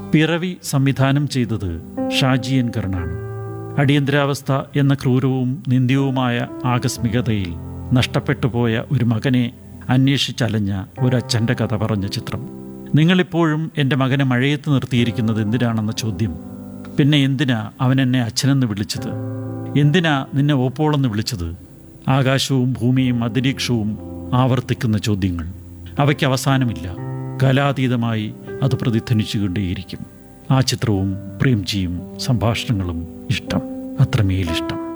പിറവി സംവിധാനം ചെയ്തത് ഷാജിയൻ കർണാണ് അടിയന്തരാവസ്ഥ എന്ന ക്രൂരവും നിന്ദ്യവുമായ ആകസ്മികതയിൽ നഷ്ടപ്പെട്ടു പോയ ഒരു മകനെ അന്വേഷിച്ചലഞ്ഞ ഒരച്ഛൻ്റെ കഥ പറഞ്ഞ ചിത്രം നിങ്ങളിപ്പോഴും എൻ്റെ മകനെ മഴയത്ത് നിർത്തിയിരിക്കുന്നത് എന്തിനാണെന്ന ചോദ്യം പിന്നെ എന്തിനാ അവൻ എന്നെ അച്ഛനെന്ന് വിളിച്ചത് എന്തിനാ നിന്നെ ഓപ്പോളെന്ന് വിളിച്ചത് ആകാശവും ഭൂമിയും അന്തരീക്ഷവും ആവർത്തിക്കുന്ന ചോദ്യങ്ങൾ അവയ്ക്ക് അവസാനമില്ല കാലാതീതമായി അത് പ്രതിധ്വനിച്ചുകൊണ്ടേയിരിക്കും ആ ചിത്രവും പ്രേംജിയും സംഭാഷണങ്ങളും ഇഷ്ടം അത്രമേലിഷ്ടം